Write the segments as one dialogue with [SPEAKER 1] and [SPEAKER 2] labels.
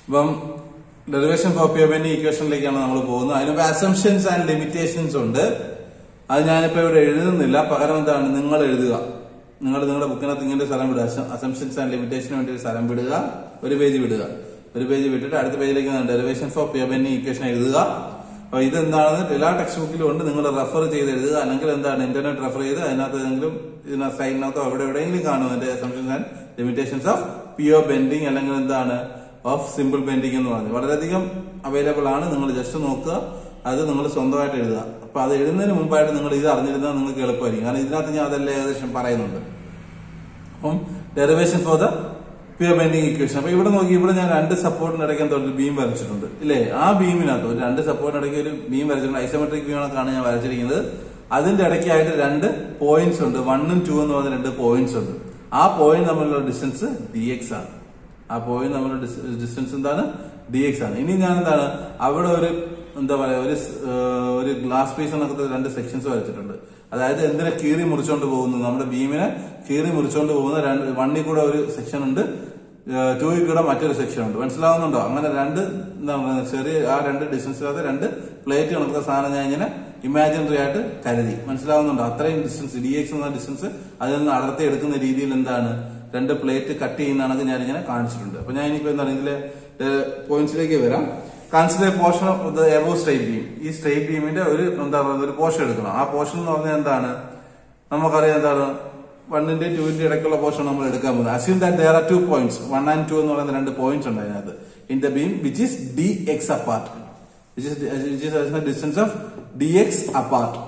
[SPEAKER 1] അപ്പം derivation four പിയോബെന്റി ഇക്വേഷനിലേക്കാണ് നമ്മൾ പോകുന്നത് അതിന് അസംഷൻസ് ആൻഡ് ലിമിറ്റേഷൻസ് ഉണ്ട് അത് ഞാനിപ്പോ ഇവിടെ എഴുതുന്നില്ല പകരം എന്താണ് നിങ്ങൾ എഴുതുക നിങ്ങൾ നിങ്ങളുടെ ബുക്കിനകത്ത് ഇങ്ങനെ ഒരു സ്ഥലം വിടുക അസംഷൻസ് ആൻഡ് ലിമിറ്റേഷന് വേണ്ടി ഒരു സ്ഥലം വിടുക ഒരു പേജ് വിടുക ഒരു പേജ് വിട്ടിട്ട് അടുത്ത പേജിലേക്ക് ഡെറിവേഷൻ ഫോർ പിയോബെന്റി ഇക്വേഷൻ എഴുതുക അപ്പൊ ഇതെന്താണെന്ന് എല്ലാ ടെക്സ്റ്റ് ബുക്കിലും ഉണ്ട് നിങ്ങൾ റെഫർ ചെയ്ത് എഴുതുക അല്ലെങ്കിൽ എന്താണ് ഇന്റർനെറ്റ് റെഫർ ചെയ്ത് അതിനകത്ത് ഏതെങ്കിലും ഇതിനകത്ത് സൈഡിനകത്തോ അവിടെ എവിടെയെങ്കിലും കാണും അതിന്റെ assumptions and limitations of pure bending അല്ലെങ്കിൽ എന്താണ് ഓഫ് സിമ്പിൾ ബെൻഡിങ് എന്ന് പറഞ്ഞു വളരെയധികം അവൈലബിൾ ആണ് നിങ്ങൾ ജസ്റ്റ് നോക്കുക അത് നിങ്ങൾ സ്വന്തമായിട്ട് എഴുതുക അപ്പൊ അത് എഴുതുന്നതിന് മുമ്പായിട്ട് നിങ്ങൾ ഇത് അറിഞ്ഞിരുന്നാൽ നിങ്ങൾക്ക് എളുപ്പമായിരിക്കും കാരണം ഇതിനകത്ത് ഞാൻ അതെല്ലാം ഏകദേശം പറയുന്നുണ്ട് അപ്പം derivation for the pure bending equation അപ്പൊ ഇവിടെ നോക്കി ഇവിടെ ഞാൻ രണ്ട് സപ്പോർട്ടിന് ഇടയ്ക്ക് എന്തോ ഒരു ബീം വരച്ചിട്ടുണ്ട് ഇല്ലേ ആ ബീമിനകത്ത് ഒരു രണ്ട് സപ്പോർട്ടിന് ഇടയ്ക്ക് ഒരു ബീം വരച്ചിട്ടുണ്ട് ഐസോമെട്രിക് ബീമാണൊക്കെയാണ് ഞാൻ വരച്ചിരിക്കുന്നത് അതിന്റെ ഇടയ്ക്കായിട്ട് രണ്ട് പോയിന്റ്സ് ഉണ്ട് വണ്ണും ടു എന്ന് പറഞ്ഞ രണ്ട് പോയിന്റ്സ് ഉണ്ട് ആ പോയിന്റ് തമ്മിലുള്ള ഡിസ്റ്റൻസ് ഡി എക്സ് ആണ് ആ പോയിന്റ് തമ്മിലുള്ള ഡിസ്റ്റൻസ് എന്താണ് ഡി എക്സ് ആണ് ഇനി ഞാൻ എന്താണ് അവിടെ ഒരു എന്താ പറയാ ഒരു സ്- ഏഹ് ഒരു ഗ്ലാസ് പീസ് എന്നൊക്കെ രണ്ട് സെക്ഷൻസ് വരച്ചിട്ടുണ്ട് അതായത് എന്തിനെ കീറി മുറിച്ചോണ്ട് പോകുന്നു നമ്മുടെ ബീമിനെ കീറി മുറിച്ചോണ്ട് പോകുന്ന രണ്ട് വണ്ണിൽ കൂടെ ഒരു സെക്ഷൻ ഉണ്ട് ടൂയിൽ കൂടെ മറ്റൊരു സെക്ഷൻ ഉണ്ട് മനസ്സിലാവുന്നുണ്ടോ അങ്ങനെ രണ്ട് എന്താ പറയുക ചെറിയ ആ രണ്ട് ഡിസ്റ്റൻസിനകത്ത് രണ്ട് പ്ലേറ്റ് കണക്കുന്ന സാധനം ഞാൻ ഇങ്ങനെ ഇമാജിനറി ആയിട്ട് കരുതി മനസ്സിലാവുന്നുണ്ടോ അത്രയും ഡിസ്റ്റൻസ് ഡി എക്സ് എന്ന ഡിസ്റ്റൻസ് അതിൽ നിന്ന് അടർത്തി എടുക്കുന്ന രീതിയിൽ എന്താണ് രണ്ട് പ്ലേറ്റ് കട്ട് ചെയ്യുന്നതാണെങ്കിൽ ഞാൻ ഇങ്ങനെ കാണിച്ചിട്ടുണ്ട് അപ്പൊ ഞാൻ ഇനിയിപ്പോ എന്താണ് ഇതിലെ പോയിന്റ്സിലേക്ക് വരാം consider portion of the above straight beam ഈ സ്ട്രൈറ്റ് ബീമിന്റെ ഒരു എന്താ പറയുക ഒരു പോർഷൻ എടുക്കണം ആ പോർഷൻ എന്ന് പറഞ്ഞാൽ എന്താണ് നമുക്കറിയാം എന്താണ് വണ്ണിന്റെ ടൂവിന്റെ ഇടയ്ക്കുള്ള പോർഷൻ നമ്മൾ എടുക്കാൻ പോകുന്നത് assume that there are two points one and two എന്ന് പറയുന്ന രണ്ട് പോയിന്റ്സ് ഉണ്ട് അതിനകത്ത് in the beam which is D X apart which is which is distance of D X apart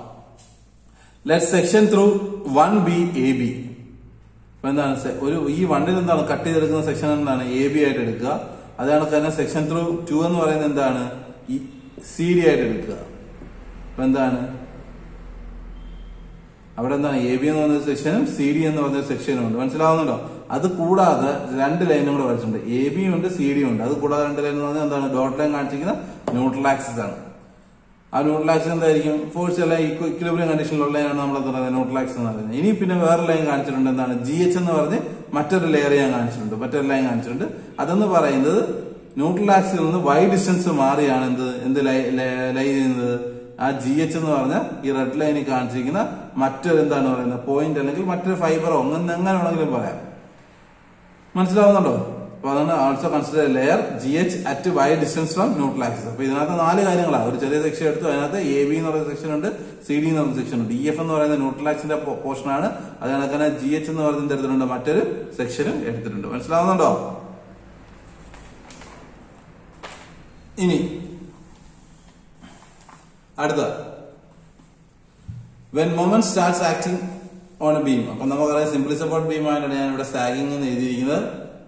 [SPEAKER 1] let section through one B A B അപ്പൊ എന്താണ് സെ- ഒരു ഈ വണ്ടിൽ എന്താണ് കട്ട് ചെയ്തെടുക്കുന്ന സെക്ഷൻ എന്താണ് എ ബി ആയിട്ട് എടുക്കുക അതാണ് തന്നെ സെക്ഷൻ ത്രൂ ടു എന്ന് പറയുന്നത് എന്താണ് ഈ സി ഡി ആയിട്ട് എടുക്കുക അപ്പൊ എന്താണ് അവിടെ എന്താണ് എ ബി എന്ന് പറഞ്ഞ സെക്ഷനും സി ഡി എന്ന് പറഞ്ഞ സെക്ഷനും ഉണ്ട് മനസ്സിലാവുന്നുണ്ടോ അത് കൂടാതെ രണ്ട് ലൈനും കൂടെ വരച്ചിട്ടുണ്ട് എ ബിയും ഉണ്ട് സി ഡിയും ഉണ്ട് അത് കൂടാതെ രണ്ട് ലൈൻ എന്ന് പറഞ്ഞാൽ എന്താണ് ഡോട്ട് ലൈൻ കാണിച്ചിരിക്കുന്ന ന്യൂട്രൽ ആക്സിസ് ആണ് ആ ന്യൂട്രൽ ആക്സിസ് എന്തായിരിക്കും ഫോഴ്സ് എല്ലാം ഇക്വിലിബ്രിയം കണ്ടീഷനിലുള്ളതാണ് നമ്മൾ എന്താ പറയുന്നത് ന്യൂട്രൽ ആക്സിസ് എന്ന് പറയുന്നത് ഇനി പിന്നെ വേറെ ലൈൻ കാണിച്ചിട്ടുണ്ട് എന്താണ് ജി എച്ച് എന്ന് പറഞ്ഞ് മറ്റൊരു ലെയർ ഞാൻ കാണിച്ചിട്ടുണ്ട് മറ്റൊരു ലൈൻ കാണിച്ചിട്ടുണ്ട് അതെന്ന് പറയുന്നത് ന്യൂട്രൽ ആക്സിൽ നിന്ന് വൈ ഡിസ്റ്റൻസ് മാറിയാണ് എന്ത് എന്ത് ലൈ ലൈ ചെയ്യുന്നത് ആ ജി എച്ച് എന്ന് പറഞ്ഞ ഈ റെഡ് ലൈനിൽ കാണിച്ചിരിക്കുന്ന മറ്റൊരു എന്താണ് പറയുന്നത് പോയിന്റ് അല്ലെങ്കിൽ മറ്റൊരു ഫൈബറോ അങ്ങനെ എങ്ങനെ വേണമെങ്കിലും പറയാം മനസ്സിലാവുന്നുണ്ടോ അപ്പൊ അതാണ് also consider layer G H at Y distance from neutral axis അപ്പൊ ഇതിനകത്ത് നാല് കാര്യങ്ങളാണ് ഒരു ചെറിയ സെക്ഷൻ എടുത്തു അതിനകത്ത് എ ബി എന്ന് പറയുന്ന സെക്ഷൻ ഉണ്ട് സി ഡി എന്ന് പറയുന്ന സെക്ഷൻ ഉണ്ട് ഇ എഫ് എന്ന് പറയുന്ന ന്യൂട്രൽ ആക്സിന്റെ പോർഷൻ ആണ് അത് കണക്കാണ് ജി എച്ച് എന്ന് പറയുന്നത് എടുത്തിട്ടുണ്ട് മറ്റൊരു സെക്ഷനും എടുത്തിട്ടുണ്ട് മനസ്സിലാവുന്നുണ്ടോ ഇനി അടുത്ത when moment starts acting on a beam അപ്പൊ നമുക്കറിയാം സിംപ്ലി സപ്പോർട്ട് ബീം ആയിട്ടാണ് ഞാൻ ഇവിടെ സാഗിങ് എന്ന് എഴുതിയിരിക്കുന്നത്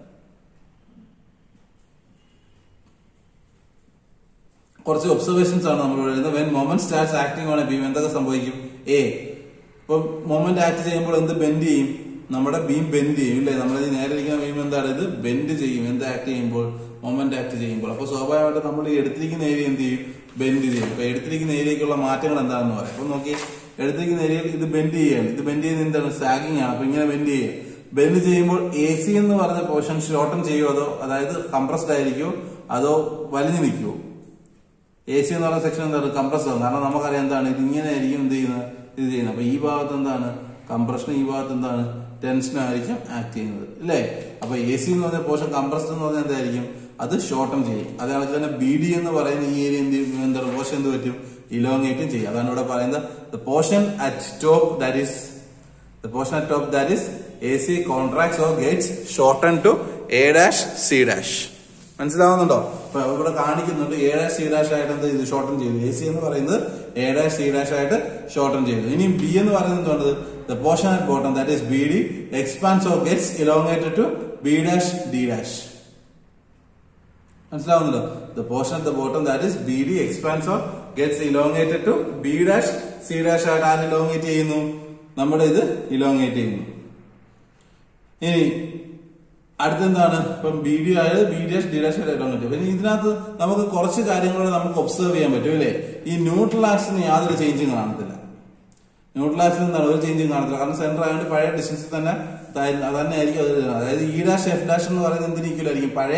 [SPEAKER 1] കുറച്ച് ഒബ്സർവേഷൻസ് ആണ് നമ്മൾ എഴുതുന്നത് when moment starts acting on a beam എന്തൊക്കെ സംഭവിക്കും എ ഇപ്പൊ മൊമെന്റ് ആക്ട് ചെയ്യുമ്പോൾ എന്ത് ബെൻഡ് ചെയ്യും നമ്മുടെ ബീം ബെൻഡ് ചെയ്യും ഇല്ലേ നമ്മൾ ഈ നേരെ ഇരിക്കുന്ന ബീം എന്താണ് ഇത് ബെൻഡ് ചെയ്യും എന്ത് ആക്ട് ചെയ്യുമ്പോൾ മൊമെന്റ് ആക്ട് ചെയ്യുമ്പോൾ അപ്പൊ സ്വാഭാവികമായിട്ട് നമ്മൾ ഈ എടുത്തിരിക്കുന്ന ഏരിയ എന്ത് ചെയ്യും ബെൻഡ് ചെയ്യും അപ്പൊ എടുത്തിരിക്കുന്ന ഏരിയക്കുള്ള മാറ്റങ്ങൾ എന്താണെന്ന് പറയാം അപ്പൊ നോക്കി എടുത്തിരിക്കുന്ന ഏരിയയിൽ ഇത് ബെൻഡ് ചെയ്യാണ് ഇത് ബെൻഡ് ചെയ്യുന്നത് എന്താണ് സാഗിങ് ആണ് അപ്പൊ ഇങ്ങനെ ബെൻഡ് ചെയ്യുക ബെൻഡ് ചെയ്യുമ്പോൾ എ സി എന്ന് പറഞ്ഞ പോർഷൻ ഷോർട്ടൺ ചെയ്യുമോ അതോ അതായത് കംപ്രസ്ഡ് ആയിരിക്കുമോ അതോ വലിഞ്ഞു നിൽക്കുമോ എ സി എന്ന് പറയുന്ന സെക്ഷൻ എന്താണ് കംപ്രസ് ആവും കാരണം നമുക്കറിയാം എന്താണ് ഇത് ഇങ്ങനെ ആയിരിക്കും എന്ത് ചെയ്യുന്നത് ഇത് ചെയ്യുന്നത് അപ്പൊ ഈ ഭാഗത്ത് എന്താണ് കംപ്രഷൻ ഈ ഭാഗത്ത് എന്താണ് ടെൻഷൻ ആയിരിക്കും ആക്ട് ചെയ്യുന്നത് അല്ലേ അപ്പൊ എ സി എന്ന് പറഞ്ഞ പോർഷൻ കംപ്രസ്ഡ് എന്ന് പറഞ്ഞാൽ എന്തായിരിക്കും അത് ഷോർട്ടൺ ചെയ്യും അതേപോലെ തന്നെ ബി ഡി എന്ന് പറയുന്ന ഈ ഏരിയ എന്ത് ചെയ്യും? എന്താണ് പോർഷൻ എന്ത് പറ്റും ഇലോങ്ങേറ്റും ചെയ്യും അതാണ് ഇവിടെ പറയുന്നത് the portion at top that is The portion at top that is AC contracts or gets shortened to A dash C dash. മനസ്സിലാവുന്നുണ്ടോ അപ്പൊ ഇവിടെ കാണിക്കുന്നുണ്ട് എ ഡാഷ് സി ഡാഷ് ആയിട്ട് എന്ത് ചെയ്തു ഷോർട്ടൺ ചെയ്തു എ സി എന്ന് പറയുന്നത് എ ഡാഷ് സി ഡാഷ് ആയിട്ട് ഷോർട്ടൺ ചെയ്തു ഇനി ബി എന്ന് പറയുന്നത് എന്തുകൊണ്ട് the portion at bottom that is B D expands or gets elongated to B dash D dash മനസ്സിലാവുന്നുണ്ടോ the portion at the bottom that is B D expands or gets elongated to B dash C dash ആയിട്ട് ആര് elongate ചെയ്യുന്നു നമ്മുടെ ഇത് elongate ചെയ്യുന്നു ഇനി അടുത്തെന്താണ് ഇപ്പം ബി ഡി ആയത് B D as D dash elongate പിന്നെ ഇതിനകത്ത് നമുക്ക് കുറച്ച് കാര്യങ്ങൾ നമുക്ക് ഒബ്സർവ് ചെയ്യാൻ പറ്റും അല്ലേ ഈ ന്യൂട്രൽ ആക്സിന് യാതൊരു ചേഞ്ചും കാണത്തില്ല ന്യൂട്രൽ ആക്സിന് എന്താണ് ഒരു ചേഞ്ചും കാണത്തില്ല കാരണം സെന്റർ ആയതുകൊണ്ട് പഴയ ഡിസ്റ്റൻസിൽ തന്നെ താ- അത് തന്നെ ആയിരിക്കും അത് വരുന്നത്. അതായത് ഇ ഡാഷ് എഫ് ഡാഷ് എന്ന് പറയുന്നത് എന്തിരിക്കലായിരിക്കും പഴയ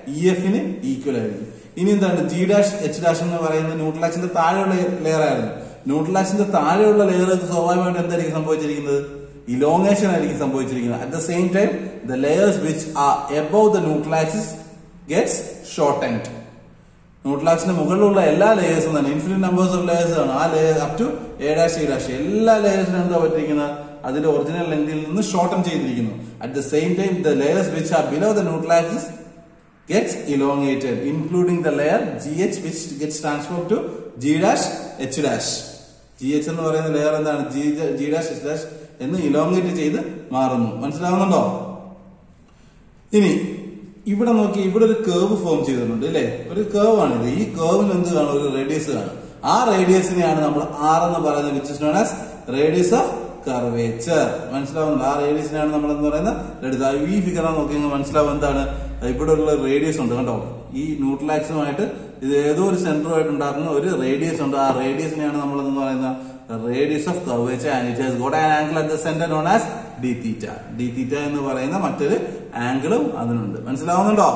[SPEAKER 1] ഇ എഫിന് ഈക്വൽ ആയിരിക്കും ഇനി എന്താണ് ജി ഡാഷ് എച്ച് ഡാഷ് എന്ന് പറയുന്നത് ന്യൂട്രലാക്സിന്റെ താഴെയുള്ള ലെയർ ആയിരുന്നു ന്യൂട്രലാക്സിന്റെ താഴെയുള്ള ലെയർക്ക് സ്വാഭാവികമായിട്ട് എന്തായിരിക്കും സംഭവിച്ചിരിക്കുന്നത് ഇലോങ്ങേഷൻ ആയിരിക്കും സംഭവിച്ചിരിക്കുന്നത് at the same time the layers which are above the neutral axis gets shortened ന്യൂട്രലാക്സിന്റെ മുകളിലുള്ള എല്ലാ ലെയേഴ്സും തന്നെ ഇൻഫിനിറ്റ് നമ്പേഴ്സ് ഓഫ് ലെയേഴ്സ് ആണ് ആ layer up to A dash A dash എല്ലാ ലെയേഴ്സിനും എന്താ പറ്റിയിരിക്കുന്നത് അതിന്റെ ഒറിജിനൽ ലെങ്തിൽ നിന്ന് ഷോർട്ടൻ ചെയ്തിരിക്കുന്നു at the same time the layers which are below the neutral axis gets elongated including the layer G H which gets transform to G dash H dash G H എന്ന് പറയുന്ന layer എന്താണ് G G dash H dash എന്ന് elongate ചെയ്ത് മാറുന്നു മനസ്സിലാവുന്നുണ്ടോ ഇനി ഇവിടെ നോക്കി ഇവിടെ ഒരു കേവ് ഫോം ചെയ്തിട്ടുണ്ട് അല്ലേ ഒരു കേവ് ആണിത് ഈ കേവിന് എന്ത് കാണും ഒരു റേഡിയസ് കാണും ആ റേഡിയസിനെയാണ് നമ്മൾ ആർ എന്ന് പറയുന്നത് which is known as radius of curvature മനസ്സിലാവുന്നുണ്ട് ആ റേഡിയസിനാണ് നമ്മൾ എന്ന് പറയുന്നത് റേഡിയസ് ഈ ഫിഗർ നോക്കി മനസ്സിലാവും എന്താണ് ഇവിടെ ഉള്ള റേഡിയസ് ഉണ്ട് കണ്ടോ ഈ ന്യൂട്രലാക്സുമായിട്ട് ഇത് ഏതോ ഒരു സെന്ററുമായിട്ട് ഉണ്ടാക്കുന്ന ഒരു റേഡിയസ് ഉണ്ട് ആ റേഡിയസിനെയാണ് നമ്മൾ എന്ന് പറയുന്നത് radius of curvature and it has got an angle at the centre known as D theta D theta എന്ന് പറയുന്ന മറ്റൊരു ആംഗിളും അതിനുണ്ട് മനസ്സിലാവുന്നുണ്ടോ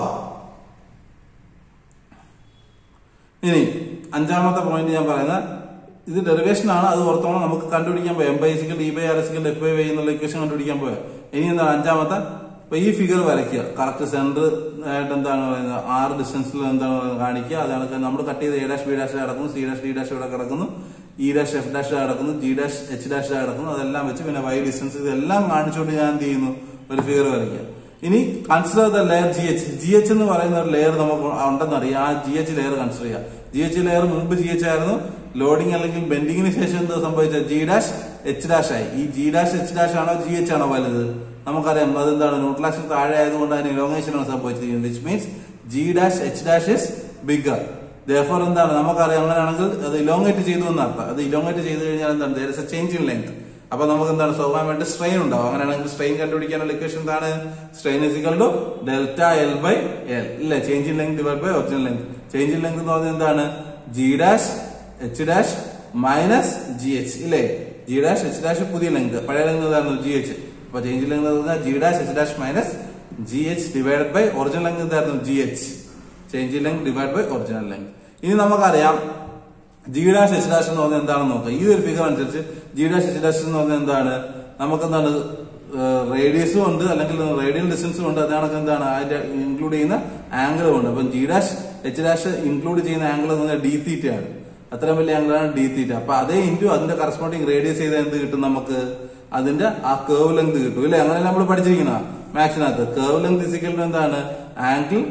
[SPEAKER 1] ഇനി അഞ്ചാമത്തെ പോയിന്റ് ഞാൻ പറയുന്നത് ഇത് ഡെറിവേഷൻ ആണ് അത് ഓർത്തോളം നമുക്ക് കണ്ടുപിടിക്കാൻ പോയാൽ M by equal D by R equal F by Y എന്നുള്ള ഇക്വേഷൻ കണ്ടുപിടിക്കാൻ പോയാൽ ഇനി എന്താണ് അഞ്ചാമത്തെ അപ്പൊ ഈ ഫിഗർ വരയ്ക്കുക കറക്റ്റ് സെന്റർ ആയിട്ട് എന്താണ് പറയുന്നത് ആറ് ഡിസ്റ്റൻസിൽ എന്താണ് പറയുന്നത് കാണിക്കുക അതാണ് നമ്മൾ കട്ട് ചെയ്ത് എ ഡാഷ് ബി ഡാഷ് കിടക്കുന്നു സി ഡാഷ് ഡി ഡാഷ് ഇവിടെ കിടക്കുന്നു ഇ ഡാഷ് എഫ് ഡാഷ് കിടക്കുന്നു ജി ഡാഷ് എച്ച് ഡാഷ് കിടക്കുന്നു അതെല്ലാം വെച്ച് പിന്നെ വൈ ഡിസ്റ്റൻസ് ഇതെല്ലാം കാണിച്ചുകൊണ്ട് ഞാൻ എന്ത് ചെയ്യുന്നു ഒരു ഫിഗർ വരയ്ക്കുക ഇനി consider the layer G H G H എന്ന് പറയുന്ന ഒരു ലെയർ നമുക്ക് ഉണ്ടെന്ന് അറിയാം ആ ജി എച്ച് ലെയർ കൺസിഡർ ചെയ്യാം ജി എച്ച് ലെയർ മുമ്പ് ജി എച്ച് ആയിരുന്നു ലോഡിംഗ് അല്ലെങ്കിൽ ബെൻഡിങ്ങിന് ശേഷം എന്ത് സംഭവിച്ചത് ജി ഡാഷ് എച്ച് ഡാഷ് ആയി ഈ ജി ഡാഷ് എച്ച് ഡാഷ് ആണോ ജി എച്ച് ആണോ വലുത് നമുക്കറിയാം അതെന്താണ് ന്യൂട്രലാക്ഷൻ താഴെ ആയതുകൊണ്ട് അതിന് ഇലോങ്ങേഷൻ ആണ് സംഭവിച്ചിരിക്കുന്നത് which means G dash H dash is bigger ദോർ എന്താണ് നമുക്കറിയാം അങ്ങനെയാണെങ്കിൽ അത് ഇലോങ്ങേറ്റ് ചെയ്തു എന്നർത്ഥം അത് ഇലോങ്ങേറ്റ് ചെയ്ത് കഴിഞ്ഞാൽ എന്താണ് there is a change in length അപ്പൊ നമുക്ക് എന്താണ് സ്വാഭാവികമായിട്ട് സ്ട്രെയിൻ ഉണ്ടാവും അങ്ങനെയാണെങ്കിൽ സ്ട്രെയിൻ കണ്ടുപിടിക്കാനുള്ള ഇക്വേഷൻ എന്താണ് strain equal to delta L by L ഇല്ല change in length divide by original length change in length എന്ന് പറഞ്ഞാൽ എന്താണ് G dash H dash minus G H ഇല്ലേ ജി ഡാഷ് എച്ച് ഡാഷ് പുതിയ ലെങ്ത് പഴയ length എന്തായിരുന്നു G H അപ്പൊ change length എന്ന് പറഞ്ഞാൽ G dash H dash minus G H divide by original length എന്തായിരുന്നു G H change length divide by original length ഇനി നമുക്കറിയാം ജി ഡാഷ് എച്ച് ഡാഷ് എന്ന് പറഞ്ഞാൽ എന്താണെന്ന് നോക്കാം ഈ ഒരു ഫിഗർ അനുസരിച്ച് ജി ഡാഷ് എച്ച് ഡാഷ് എന്ന് പറഞ്ഞാൽ എന്താണ് നമുക്ക് എന്താണ് റേഡിയസും ഉണ്ട് അല്ലെങ്കിൽ റേഡിയൽ ഡിസ്റ്റൻസും ഉണ്ട് അതാണ് എന്താണ് അതിന്റെ ഇൻക്ലൂഡ് ചെയ്യുന്ന ആംഗിളും ഉണ്ട് അപ്പം G dash H dash include ചെയ്യുന്ന ആംഗിൾ എന്ന് പറഞ്ഞാൽ ഡി തീറ്റ ആണ് അത്രയും വലിയ ആംഗിളാണ് ഡി തീറ്റ അപ്പൊ അതേ ഇൻറ്റു അതിന്റെ കറസ്പോണ്ടിങ് റേഡിയസ് ചെയ്ത എന്ത് കിട്ടും നമുക്ക് അതിന്റെ ആ കേവ് ലെങ്ത് കിട്ടും ഇല്ലേ അങ്ങനെ നമ്മൾ പഠിച്ചിരിക്കുന്ന മാത്സിനകത്ത് കേവ് ലെങ്ത് ഇസിക്കൽ എന്താണ് angle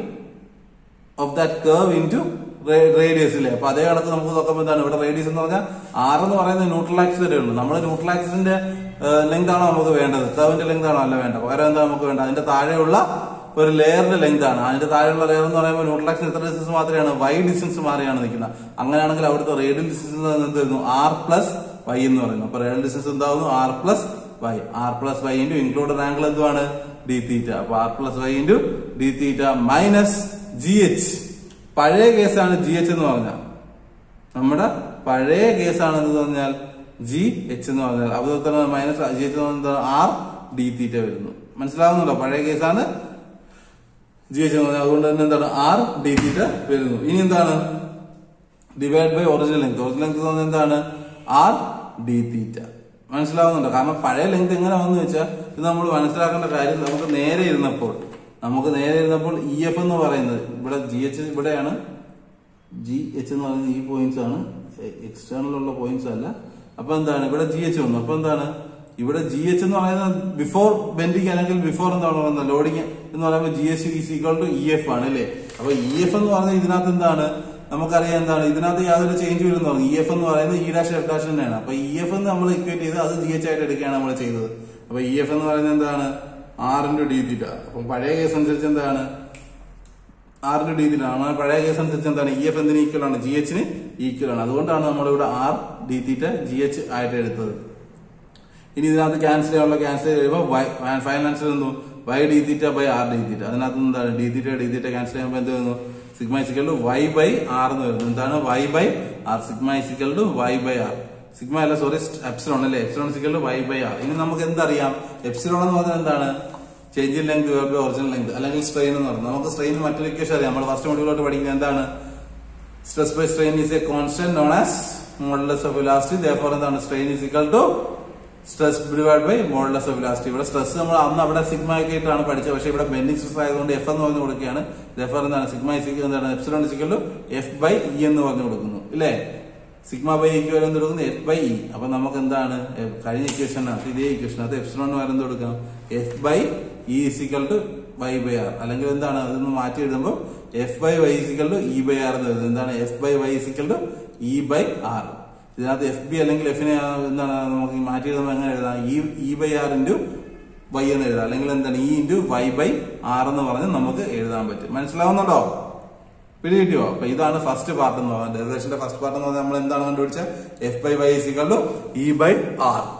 [SPEAKER 1] of that curve into radius ഇല്ലേ അപ്പൊ അതേ കണക്ക് നമുക്ക് നോക്കുമ്പോൾ എന്താണ് ഇവിടെ റേഡിയസ് എന്ന് പറഞ്ഞാൽ ആറ് എന്ന് പറയുന്നത് ന്യൂട്രൽ ആക്സിസ് വരെ ഉള്ളൂ നമ്മൾ ന്യൂട്രൽ ആക്സിസിന്റെ ലെങ്ത് ആണോ നമുക്ക് വേണ്ടത് കർവിന്റെ ലെങ്ത് ആണോ അല്ല വേണ്ട പകരം എന്താ നമുക്ക് വേണ്ട അതിന്റെ താഴെയുള്ള ഒരു ലെയറിന്റെ ലെങ്ത് ആണ് അതിന്റെ താഴെയുള്ള ലെയർ എന്ന് പറയുമ്പോൾ ന്യൂട്രൽ ആക്സിസ് എത്ര ഡിസ്റ്റൻസ് മാത്രമാണ് വൈ ഡിസ്റ്റൻസ് മാറിയാണ് നിൽക്കുന്നത് അങ്ങനെയാണെങ്കിൽ അവിടുത്തെ റേഡിയൽ ഡിസ്റ്റൻസ് എന്ത് വരുന്നു ആർ പ്ലസ് വൈ എന്ന് പറയുന്നു അപ്പൊ റേഡിയൽ ഡിസ്റ്റൻസ് എന്താവുന്നു R plus Y R plus Y into included angle എന്തുവാണ് ഡി തീറ്റ അപ്പൊ R plus Y into D theta minus G H പഴയ കേസാണ് ജി എച്ച് എന്ന് പറഞ്ഞാൽ നമ്മുടെ പഴയ കേസാണ് എന്ന് പറഞ്ഞാൽ ജി എച്ച് എന്ന് പറഞ്ഞാൽ അതുപോലെ തന്നെ മൈനസ് ജി എച്ച് എന്ന് പറഞ്ഞാൽ ആർ ഡി തീറ്റ വരുന്നു മനസ്സിലാവുന്നുണ്ടോ പഴയ കേസാണ് ജി എച്ച് എന്ന് പറഞ്ഞാൽ അതുകൊണ്ട് തന്നെ എന്താണ് ആർ ഡി തീറ്റ വരുന്നു ഇനി എന്താണ് divide by original length original length എന്ന് പറഞ്ഞാൽ എന്താണ് ആർ ഡി തീറ്റ മനസ്സിലാവുന്നുണ്ടോ കാരണം പഴയ ലെങ്ത് എങ്ങനെ വന്നു വെച്ചാൽ ഇത് നമ്മൾ മനസ്സിലാക്കേണ്ട കാര്യം നമുക്ക് നേരെ ഇരുന്നപ്പോൾ നമുക്ക് നേരെ ഇരുന്നപ്പോൾ ഇ എഫ് എന്ന് പറയുന്നത് ഇവിടെ ജി എച്ച് ഇവിടെയാണ് ജി എച്ച് എന്ന് പറയുന്നത് ഈ പോയിന്റ്സ് ആണ് എക്സ്റ്റേണൽ ഉള്ള പോയിന്റ്സ് അല്ല അപ്പൊ എന്താണ് ഇവിടെ ജി എച്ച് വന്നു അപ്പൊ എന്താണ് ഇവിടെ ജി എച്ച് എന്ന് പറയുന്നത് ബിഫോർ ബെൻഡിങ് അല്ലെങ്കിൽ ബിഫോർ എന്താണ് പറയുന്നത് ലോഡിങ് എന്ന് പറയുമ്പോൾ G H is equal to E F ആണ് അല്ലേ അപ്പൊ ഇ എഫ് എന്ന് പറയുന്നത് ഇതിനകത്ത് എന്താണ് നമുക്കറിയാം എന്താണ് ഇതിനകത്ത് യാതൊരു ചേഞ്ച് വരുന്നു ഇ എഫ് എന്ന് പറയുന്നത് ഇ ഡാഷ് എഫ് ഡാഷ് തന്നെയാണ് അപ്പൊ ഇ എഫ് എന്ന് നമ്മൾ ഇക്വേറ്റ് ചെയ്ത് അത് ജി എച്ച് ആയിട്ട് എടുക്കുകയാണ് നമ്മൾ ചെയ്തത് അപ്പൊ ഇ എഫ് എന്ന് പറയുന്നത് എന്താണ് ആർ ഇൻറ്റു ഡി തീറ്റ അപ്പം പഴയ കേസ് അനുസരിച്ച് എന്താണ് ആർ ഇൻറ്റു ഡി തീറ്റ ആണ് പഴയ കേസ് അനുസരിച്ച് എന്താണ് ഇ എഫ് എന്തിന് ഈക്വൽ ആണ് ജി എച്ചിന് ഈക്വൽ ആണ് അതുകൊണ്ടാണ് നമ്മളിവിടെ R D theta G H ആയിട്ട് എടുത്തത് ഇനി ഇതിനകത്ത് ക്യാൻസൽ ചെയ്യാനുള്ള ക്യാൻസൽ ചെയ്യുമ്പോൾ ഫൈനൽ ആൻസർ എന്നു Y D theta by R D theta അതിനകത്ത് എന്താണ് D theta D theta cancel ചെയ്യുമ്പോൾ എന്ത് വരുന്നു sigma equal to Y by R എന്ന് വരുന്നു എന്താണ് Y by R sigma equal to Y by R sigma അല്ല സോറി എപ്സിലോൺ അല്ലേ epsilon equal to Y by R ഇനി നമുക്ക് എന്തറിയാം എപ്സിലോൺ എന്ന് പറഞ്ഞാൽ എന്താണ് change in length divide by original length അല്ലെങ്കിൽ സ്ട്രെയിൻ എന്ന് പറയുന്നത് നമുക്ക് സ്ട്രെയിൻ മറ്റൊരു ഇക്വേഷൻ അറിയാം നമ്മൾ ഫസ്റ്റ് മൊഡ്യൂളോട്ട് പഠിക്കുന്നത് എന്താണ് stress by strain is a constant known as modulus of elasticity therefore എന്താണ് strain is equal to stress divide by modulus of elasticity ഇവിടെ സ്ട്രെസ് നമ്മൾ അന്ന് അവിടെ സിഗ്മ ഒക്കെ ആയിട്ടാണ് പഠിച്ചത് പക്ഷേ ഇവിടെ ബെൻഡിങ് സ്ട്രെസ് ആയതുകൊണ്ട് എഫ് എന്ന് പറഞ്ഞു കൊടുക്കുകയാണ് ദയഫോർ എന്താണ് സിഗ്മ ഇസിക്കൽ എന്താണ് epsilon equal to F by E എന്ന് പറഞ്ഞു കൊടുക്കുന്നു ഇല്ലേ സിഗ്മ ബൈ ഇക്ക് വരെ എന്ത് കൊടുക്കുന്നു എഫ് ബൈ ഇ അപ്പൊ നമുക്ക് എന്താണ് എ- കഴിഞ്ഞ ഇക്വേഷനകത്ത് ഇതേ ഇക്വേഷനകത്ത് എപ്സിലോൺ വരെ എന്ത് കൊടുക്കാം F by E equal to Y by R അല്ലെങ്കിൽ എന്താണ് അതൊന്ന് മാറ്റി എഴുതുമ്പോൾ F by Y equal to E by R എന്ന് എഴുതുന്നത് എന്താണ് F by Y equal to E by R ഇതിനകത്ത് എഫ് ബി അല്ലെങ്കിൽ എഫിനെ എന്താണ് നമുക്ക് ഈ മാറ്റി എഴുതുമ്പോൾ എങ്ങനെ എഴുതാം E E by R into Y എന്ന് എഴുതാം അല്ലെങ്കിൽ എന്താണ് E into Y by R എന്ന് പറഞ്ഞ് നമുക്ക് എഴുതാൻ പറ്റും മനസ്സിലാവുന്നുണ്ടോ പിടികിട്ടിയോ അപ്പൊ ഇതാണ് ഫസ്റ്റ് പാർട്ട് എന്ന് പറയുന്നത് ഡെറിവേഷന്റെ ഫസ്റ്റ് പാർട്ട് എന്ന് പറഞ്ഞാൽ നമ്മൾ എന്താണ് കണ്ടുപിടിച്ചത് F by Y equal to E by R